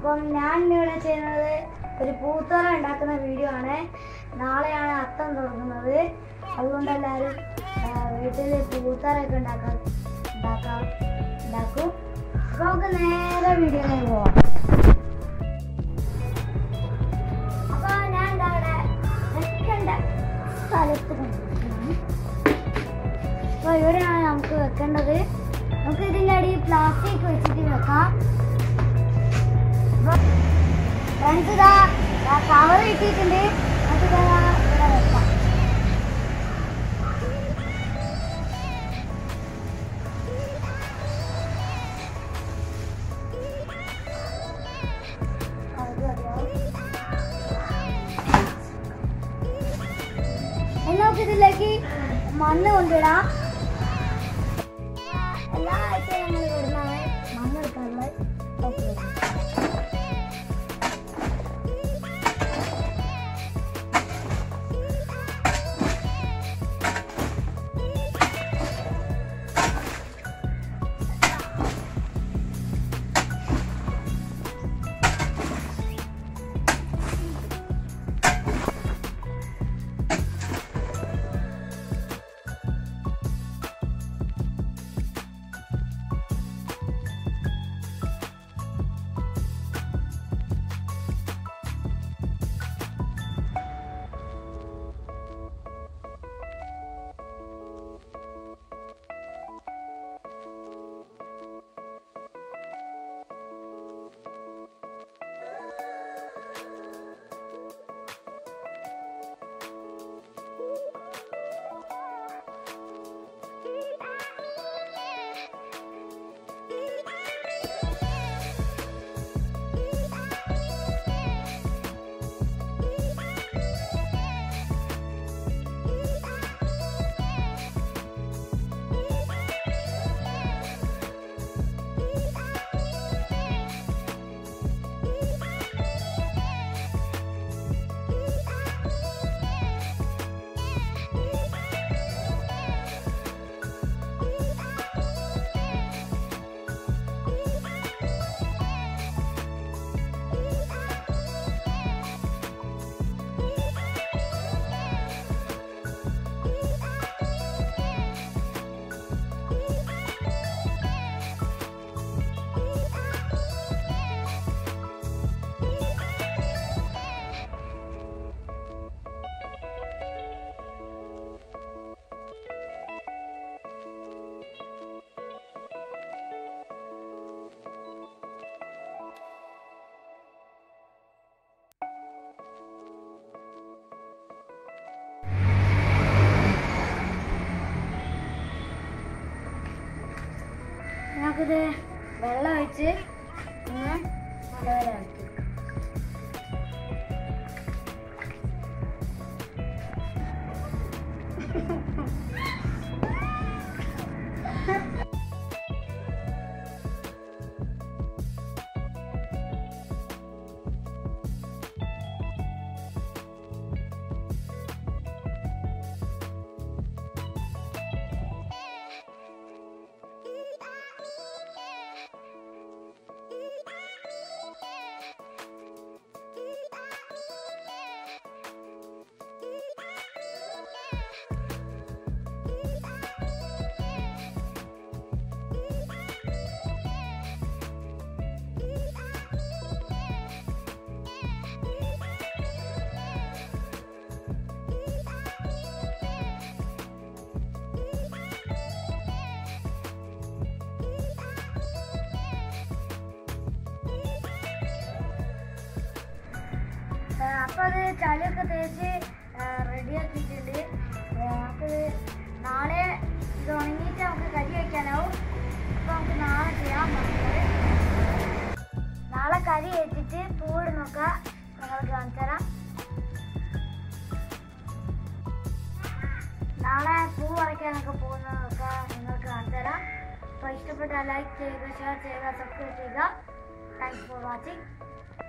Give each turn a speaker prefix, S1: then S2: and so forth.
S1: അപ്പം ഞാൻ ഇന്നിവിടെ ചെയ്യുന്നത് ഒരു പൂത്തറ ഉണ്ടാക്കുന്ന വീഡിയോ ആണ് നാളെയാണ് അത്തം തുടങ്ങുന്നത് അതുകൊണ്ട് എല്ലാവരും വീട്ടിൽ പൂത്തറയൊക്കെ ഉണ്ടാക്കാൻ ഉണ്ടാക്കാം ഉണ്ടാക്കും അപ്പൊ നമുക്ക് നേരെ വീഡിയോയിലേക്ക് പോവാം അപ്പൊ ഞാൻ എന്താ ഇവിടെ വെക്കേണ്ട സ്ഥലത്ത് കൊണ്ടുവന്നിരിക്കുകയാണ്. അപ്പൊ ഇവിടെയാണ് നമുക്ക് വെക്കേണ്ടത് നമുക്ക് ഇതിന്റെ അടിയിൽ പ്ലാസ്റ്റിക് വെച്ചിട്ട് വെക്കാം ഫ്രണ്ട്സ് ഇതാ കവർ കിട്ടിയിട്ടുണ്ട് നമുക്ക് ഇതാ ഇവിടെ വെക്കാം അത് മതിയാവും. ഇനി നമുക്ക് ഇതിലേക്ക് മണ്ണ് കൊണ്ടിടാം എല്ലാ ആഴ്ചയും ഞങ്ങൾ ഇവിടുന്നാണ് മണ്ണ് എടുക്കാനുള്ളത് ഓക്കെ നമുക്കിത് വെള്ളം ഒഴിച്ച് ഒന്ന് നല്ലപോലെ ഇളക്കി വെക്കാം. അപ്പൊ അത് ചളിയൊക്കെ തേച്ച് റെഡിയാക്കിയിട്ടുണ്ട് നമുക്ക് നാളെ ഇത് ഉണങ്ങിയിട്ട് നമുക്ക് കരി വയ്ക്കാനാവും അപ്പൊ നമുക്ക് നാളെ ചെയ്യാം നമുക്ക് നാളെ കരി വെച്ചിട്ട് പൂവിട് നോക്കാം നിങ്ങൾക്ക് കാണിച്ചു തരാം നാളെ പൂ പറിക്കാനൊക്കെ പോകുന്നതൊക്കെ നിങ്ങൾക്ക് കാണിച്ചു തരാം അപ്പോൾ ഇഷ്ടപ്പെട്ടാൽ ലൈക്ക് ചെയ്യുക ഷെയർ ചെയ്യുക സബ്സ്ക്രൈബ് ചെയ്യുക താങ്ക്സ് ഫോർ വാച്ചിങ്